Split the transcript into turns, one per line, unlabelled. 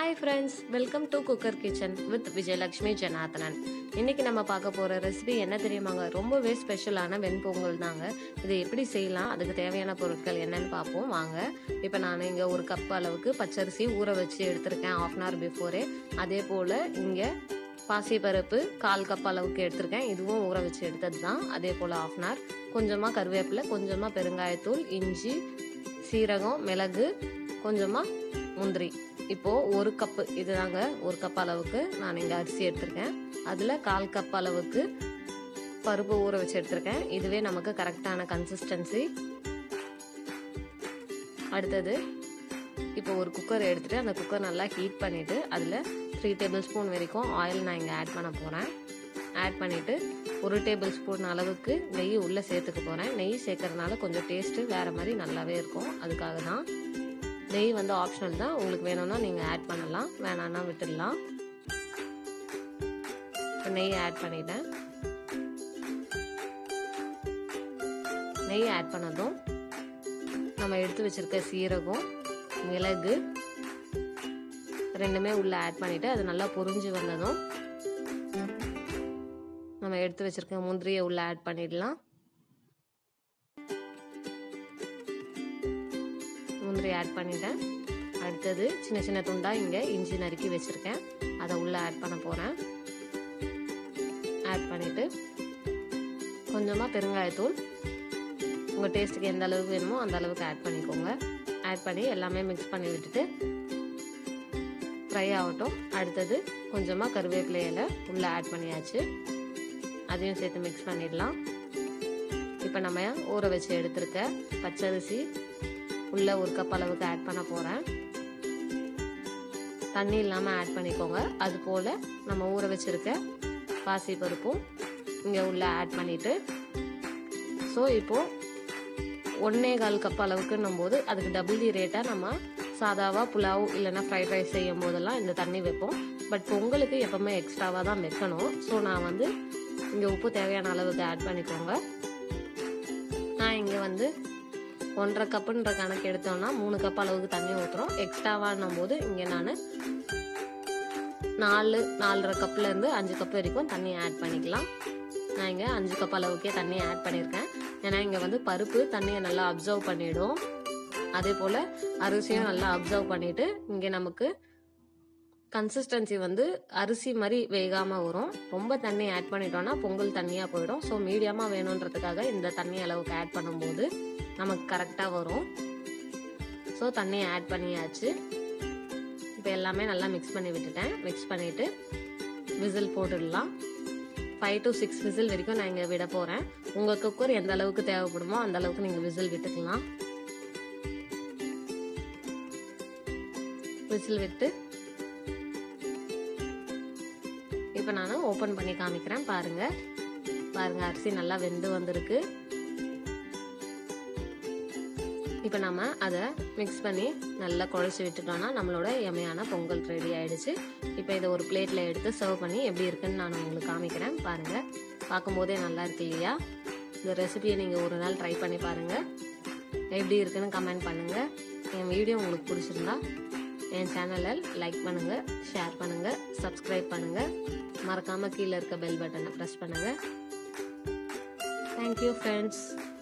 hi friends welcome to cooker kitchen with Vijayalakshmi Janardhanan இன்னைக்கு நம்ம பார்க்க போற ரெசிபி என்ன தெரியுமாங்க ரொம்பவே ஸ்பெஷலான வெண்பொங்கல் தாங்க இதை எப்படி செய்யலாம் அதுக்கு தேவையான பொருட்கள் என்னன்னு பார்ப்போம் வாங்க இப்போ நான் இங்கே ஒரு கப் அளவுக்கு பச்சரிசி ஊற வச்சு எடுத்திருக்கேன் ஆஃப் அன் ஹவர் பிஃபோரே அதே போல் இங்கே பாசிப்பருப்பு கால் கப் அளவுக்கு எடுத்திருக்கேன் இதுவும் ஊற வச்சு எடுத்தது தான் அதே போல் ஆஃப் அன் ஹவர் கொஞ்சமாக கருவேப்பிலை கொஞ்சமாக பெருங்காயத்தூள் இஞ்சி சீரகம் மிளகு கொஞ்சமாக முந்திரி இப்போ ஒரு கப்பு இதுதாங்க ஒரு கப் அளவுக்கு நான் இங்கே அரிசி எடுத்திருக்கேன் அதில் கால் கப் அளவுக்கு பருப்பு ஊற வச்சு எடுத்திருக்கேன் இதுவே நமக்கு கரெக்டான கன்சிஸ்டன்சி அடுத்தது இப்போ ஒரு குக்கர் எடுத்துட்டு அந்த குக்கர் நல்லா ஹீட் பண்ணிட்டு அதில் த்ரீ டேபிள் ஸ்பூன் வரைக்கும் ஆயில் நான் இங்கே ஆட் பண்ண போகிறேன் ஆட் பண்ணிவிட்டு ஒரு டேபிள் ஸ்பூன் அளவுக்கு நெய் உள்ளே சேர்த்துக்க போகிறேன் நெய் சேர்க்கறதுனால கொஞ்சம் டேஸ்ட்டு வேறு மாதிரி நல்லாவே இருக்கும் அதுக்காக தான் நெய் வந்து ஆப்ஷனல் தான் உங்களுக்கு வேணும்னா நீங்கள் ஆட் பண்ணலாம் வேணான்னா விட்டுடலாம் நெய் ஆட் பண்ணிட்டேன் நெய் ஆட் பண்ணதும் நம்ம எடுத்து வச்சிருக்க சீரகம் மிளகு ரெண்டுமே உள்ள ஆட் பண்ணிட்டு அது நல்லா பொரிஞ்சு வந்ததும் நம்ம எடுத்து வச்சிருக்க முந்திரியை உள்ள ஆட் பண்ணிடலாம் முந்திரி ஆட் பண்ணிட்டேன் அடுத்தது சின்ன சின்ன துண்டா இங்கே இஞ்சி நறுக்கி வச்சுருக்கேன் அதை உள்ளே ஆட் பண்ண போகிறேன் ஆட் பண்ணிவிட்டு கொஞ்சமாக பெருங்காயத்தூள் உங்கள் டேஸ்ட்டுக்கு எந்த அளவுக்கு வேணுமோ அந்த அளவுக்கு ஆட் பண்ணிக்கோங்க ஆட் பண்ணி எல்லாமே மிக்ஸ் பண்ணி விட்டுட்டு ஃப்ரை ஆகட்டும் அடுத்தது கொஞ்சமாக கருவேப்பிலை இலை உள்ளே ஆட் பண்ணியாச்சு அதையும் சேர்த்து மிக்ஸ் பண்ணிடலாம் இப்போ நம்ம ஊற வச்சு எடுத்திருக்க பச்சரிசி உள்ள ஒரு கப் அளவுக்கு ஆட் பண்ண போகிறேன் தண்ணி இல்லாமல் ஆட் பண்ணிக்கோங்க அது போல் நம்ம ஊற வச்சுருக்க பாசி பருப்பும் இங்கே உள்ள ஆட் பண்ணிவிட்டு ஸோ இப்போது ஒன்னே கால் கப் அளவுக்குன்னும் போது அதுக்கு டபுள் தி ரேட்டாக நம்ம சாதாவாக புலாவ் இல்லைன்னா ஃப்ரைட் ரைஸ் செய்யும் போதெல்லாம் இந்த தண்ணி வைப்போம் பட் பொங்கலுக்கு எப்போவுமே எக்ஸ்ட்ராவாக தான் வைக்கணும் ஸோ நான் வந்து இங்கே உப்பு தேவையான அளவுக்கு ஆட் பண்ணிக்கோங்க நான் இங்கே வந்து ஒன்றரை கப்புன்ற கணக்கு எடுத்தோம்னா மூணு கப் அளவுக்கு தண்ணி ஊற்றுறோம் எக்ஸ்ட்ராவானும் போது இங்கே நான் நாலு நாலரை கப்லேருந்து அஞ்சு கப் வரைக்கும் தண்ணி ஆட் பண்ணிக்கலாம் நான் இங்கே அஞ்சு கப் அளவுக்கே தண்ணி ஆட் பண்ணியிருக்கேன் ஏன்னா இங்கே வந்து பருப்பு தண்ணியை நல்லா அப்சர்வ் பண்ணிவிடும் அதே போல் அரிசியும் நல்லா அப்சர்வ் பண்ணிவிட்டு இங்கே நமக்கு கன்சிஸ்டன்சி வந்து அரிசி மாதிரி வேகாமல் வரும் ரொம்ப தண்ணி ஆட் பண்ணிட்டோம்னா பொங்கல் தண்ணியாக போயிடும் ஸோ மீடியமாக வேணுன்றதுக்காக இந்த தண்ணி அளவுக்கு ஆட் பண்ணும்போது நமக்கு கரெக்டாக வரும் ஸோ தண்ணியை ஆட் பண்ணியாச்சு இப்போ எல்லாமே நல்லா மிக்ஸ் பண்ணி விட்டுட்டேன் மிக்ஸ் பண்ணிவிட்டு விசில் போட்டுடலாம் ஃபைவ் டு சிக்ஸ் விசில் வரைக்கும் நான் இங்கே விட போகிறேன் உங்கள் குக்கர் எந்த அளவுக்கு தேவைப்படுமோ அந்த அளவுக்கு நீங்கள் விசில் விட்டுக்கலாம் விசில் விட்டு இப்போ நான் ஓப்பன் பண்ணி காமிக்கிறேன் பாருங்க பாருங்க அரிசி நல்லா வெந்து வந்திருக்கு இப்போ நம்ம அதை மிக்ஸ் பண்ணி நல்லா குழச்சி விட்டுட்டோம்னா நம்மளோட எமையான பொங்கல் ரெடி ஆயிடுச்சு இப்போ இதை ஒரு பிளேட்டில் எடுத்து சர்வ் பண்ணி எப்படி இருக்குன்னு நான் உங்களுக்கு காமிக்கிறேன் பாருங்கள் பார்க்கும்போதே நல்லா இருக்கு இல்லையா இந்த ரெசிபியை நீங்கள் ஒரு நாள் ட்ரை பண்ணி பாருங்கள் எப்படி இருக்குன்னு கமெண்ட் பண்ணுங்கள் என் வீடியோ உங்களுக்கு பிடிச்சிருந்தா என் சேனலை லைக் பண்ணுங்கள் ஷேர் பண்ணுங்கள் சப்ஸ்கிரைப் பண்ணுங்கள் மறக்காமல் கீழே இருக்க பெல் பட்டனை ப்ரெஸ் பண்ணுங்கள் தேங்க்யூ ஃப்ரெண்ட்ஸ்